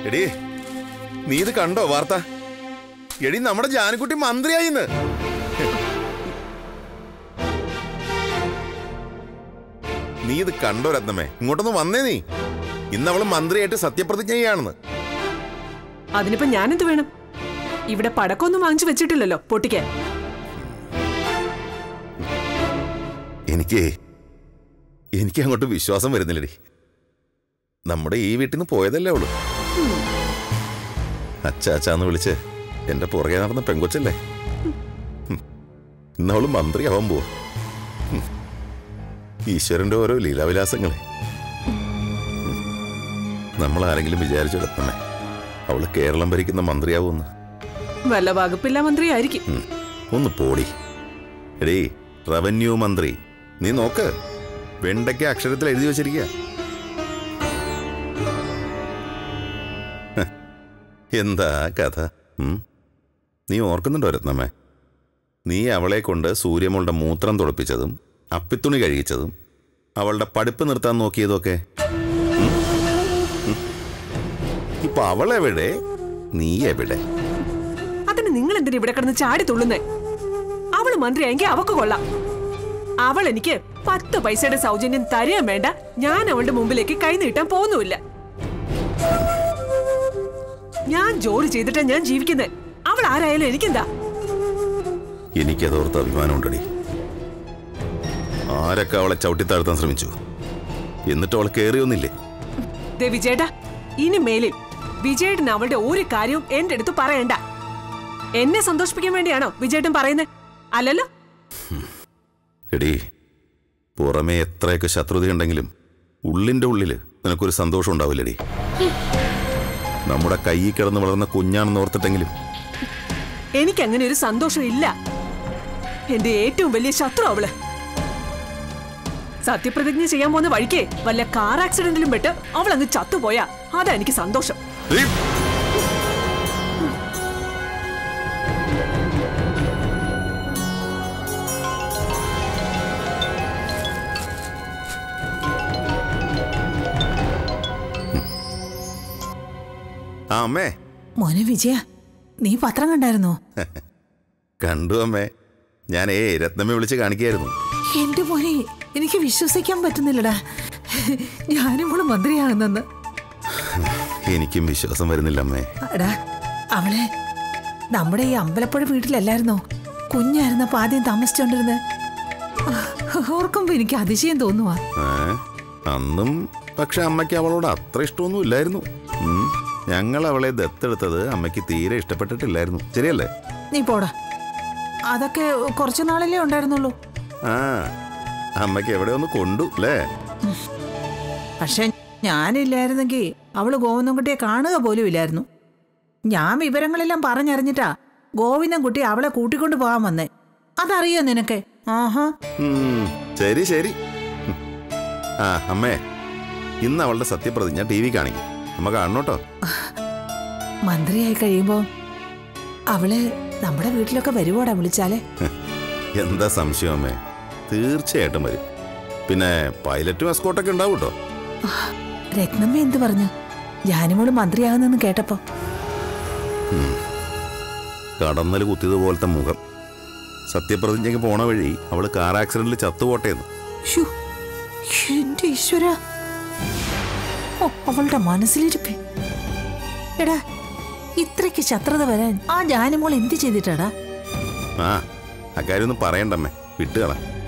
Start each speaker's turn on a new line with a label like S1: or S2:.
S1: എടി നീ ഇത് കണ്ടോ വാർത്ത എടി നമ്മുടെ ജാനക്കുട്ടി മന്ത്രിയായിന്ന് നീ ഇത് കണ്ടോ രത്നമേ ഇങ്ങോട്ടൊന്ന് വന്നേ നീ ഇന്ന് അവള് മന്ത്രിയായിട്ട് സത്യപ്രതിജ്ഞ ചെയ്യാണെന്ന്
S2: അതിനിപ്പോ ഞാനെന്ത് വേണം ഇവിടെ പടക്കമൊന്നും വാങ്ങിച്ചു വെച്ചിട്ടില്ലല്ലോ പൊട്ടിക്കാൻ
S1: എനിക്ക് എനിക്ക് അങ്ങോട്ട് വിശ്വാസം വരുന്നില്ലടി നമ്മുടെ ഈ വീട്ടിൽ നിന്ന് പോയതല്ലേ അവള് അച്ഛ അച്ഛന്ന് വിളിച്ച് എന്റെ പുറകെ നടന്ന പെങ്കൊച്ചല്ലേ ഹും. ഇന്ന് അവള് മന്ത്രിയാവാൻ പോവാ ഹും. ഈശ്വരന്റെ ഓരോ ലീലാവിലാസങ്ങളെ ഹും. നമ്മൾ ആരെങ്കിലും വിചാരിച്ചെടുത്തന്നെ അവള് കേരളം ഭരിക്കുന്ന മന്ത്രിയാവുമെന്ന്
S2: വല്ല വകുപ്പില്ല മന്ത്രിയായിരിക്കും
S1: ഉം. ഒന്ന് പോടി എടീ റവന്യൂ മന്ത്രി നീ നോക്ക് വെണ്ടയ്ക്ക് അക്ഷരത്തിൽ എഴുതി വച്ചിരിക്കുക എന്താ കഥ ഉം? നീ ഓർക്കുന്നുണ്ടോ രത്നമ്മേ നീ അവളെ കൊണ്ട് സൂര്യമോളുടെ മൂത്രം തുളപ്പിച്ചതും അപ്പിത്തുണി കഴിച്ചതും അവളുടെ പഠിപ്പ് നിർത്താൻ നോക്കിയതൊക്കെ ഉം? ഉം. ഇപ്പൊ അവളെവിടെ നീ എവിടെ
S2: അതിന് നിങ്ങൾ എന്തിനാ ഇവിടെ കിടന്ന് ചാടി തുള്ളുന്നേ അവള് മന്ത്രിയായെങ്കിൽ അവക്ക് കൊള്ളാം അവൾ എനിക്ക് പത്ത് പൈസയുടെ സൗജന്യം തരാൻ വേണ്ട ഞാൻ അവളുടെ മുമ്പിലേക്ക് കൈ നീട്ടാൻ പോകുന്നുമില്ല ഞാൻ ജോലി ചെയ്തിട്ടാ ഞാൻ ജീവിക്കുന്നത് അവൾ ആരായാലും എനിക്കെന്താ
S1: എനിക്കതോർത്ത് അഭിമാനമുണ്ടടി ആരൊക്കെ അവളെ ചവിട്ടിത്താഴ്ത്താൻ ശ്രമിച്ചു എന്നിട്ട് അവൾ കയറിയൊന്നില്ലേ
S2: ദേ വിജയേട്ടാ ഇനി മേലിൽ വിജയേട്ടൻ അവളുടെ ഒരു കാര്യവും എന്റെ അടുത്ത് പറയണ്ട എന്നെ സന്തോഷിപ്പിക്കാൻ വേണ്ടിയാണോ വിജയേട്ടൻ പറയുന്നത് അല്ലല്ലോ
S1: എടി പുറമേ എത്രയൊക്കെ ശത്രുതയുണ്ടെങ്കിലും ഉള്ളിന്റെ ഉള്ളില് നിനക്കൊരു സന്തോഷം ഉണ്ടാവില്ലടി നമ്മുടെ കയ്യിൽ കിടന്ന് വളർന്ന കുഞ്ഞാണെന്ന് ഓർത്തിട്ടെങ്കിലും
S2: എനിക്ക് അങ്ങനെ ഒരു സന്തോഷം ഇല്ല എന്റെ ഏറ്റവും വലിയ ശത്രു അവള് സത്യപ്രതിജ്ഞ ചെയ്യാൻ പോകുന്ന വഴിക്ക് വല്ല കാർ ആക്സിഡന്റിലും പെട്ട് അവൾ അങ്ങ് ചത്തുപോയാ അതാ എനിക്ക് സന്തോഷം
S1: ഏയ്! ആ അമ്മേ
S3: മോനെ വിജയ നീ പത്രം കണ്ടായിരുന്നോ
S1: കണ്ടു അമ്മേ ഞാൻ ഏ രത്നമ്മ വിളിച്ച് കാണിക്കായിരുന്നു
S3: എന്റെ മോനെ എനിക്ക് വിശ്വസിക്കാൻ പറ്റുന്നില്ലടാ ഞാനും മോള് മന്ത്രിയാകുന്നെന്ന്
S1: എനിക്കും വിശ്വാസം വരുന്നില്ല അമ്മേ
S3: എടാ അവളെ നമ്മുടെ ഈ അമ്പലപ്പുഴ വീട്ടിലല്ലായിരുന്നോ കുഞ്ഞായിരുന്നപ്പോ ആദ്യം താമസിച്ചോണ്ടിരുന്നത് ഓർക്കുമ്പോ എനിക്ക് അതിശയം തോന്നുവാ
S1: ഏ? അന്നും പക്ഷെ അമ്മയ്ക്ക് അവളോട് അത്ര ഇഷ്ടമൊന്നും ഇല്ലായിരുന്നു ഉം. ഞങ്ങൾ അവളെ ദത്തെടുത്തത് അമ്മയ്ക്ക് തീരെ ഇഷ്ടപ്പെട്ടിട്ടില്ലായിരുന്നു ശരിയല്ലേ
S3: നീ പോടാ അതൊക്കെ കുറച്ചു നാളല്ലേ ഉണ്ടായിരുന്നുള്ളൂ
S1: ആ അമ്മയ്ക്ക് എവിടെ ഒന്ന് കൊണ്ടു അല്ലേ
S3: പക്ഷെ ഞാനില്ലായിരുന്നെങ്കിൽ അവള് ഗോവിന്ദൻകുട്ടിയെ കാണുക പോലും ഇല്ലായിരുന്നു ഞാൻ വിവരങ്ങളെല്ലാം പറഞ്ഞറിഞ്ഞിട്ടാ ഗോവിന്ദൻകുട്ടി അവളെ കൂട്ടിക്കൊണ്ട് പോകാൻ വന്നേ അതറിയോ നിനക്ക് ആഹാ
S1: ഉം, ശരി ശരി ഉം. ആ അമ്മേ ഇന്ന് അവളുടെ സത്യപ്രതിജ്ഞ ടി വി കാണിക്കും അമ്മ കാണണോട്ടോ
S3: മന്ത്രിയായി കഴിയുമ്പോ അവള് നമ്മുടെ വീട്ടിലൊക്കെ വരുവോടാ വിളിച്ചാലേ
S1: എന്താ സംശയം അമ്മേ തീർച്ചയായിട്ടും വരും പിന്നെ പൈലറ്റും എസ്കോട്ടൊക്കെ ഉണ്ടാവും കേട്ടോ
S3: രത്നമ്മ എന്ത് പറഞ്ഞു ജാനിമോള് മന്ത്രിയാകുന്നെന്ന് കേട്ടപ്പോ
S1: കടന്നൽ കുത്തിയതുപോലത്തെ മുഖം സത്യപ്രതിജ്ഞയ്ക്ക് പോണ വഴി അവള് കാർ ആക്സിഡന്റിൽ ചത്തുപോട്ടേന്ന്
S3: ശ്ശോ, എന്റെ ഈശ്വര ഓ അവളുടെ മനസ്സിലിരിപ്പേ എടാ ഇത്രയ്ക്ക് ശത്രുത വരാൻ ആ ജാനിമോൾ എന്ത് ചെയ്തിട്ടാടാ
S1: ആ അക്കാര്യമൊന്നും പറയണ്ടമ്മേ വിട്ടുകള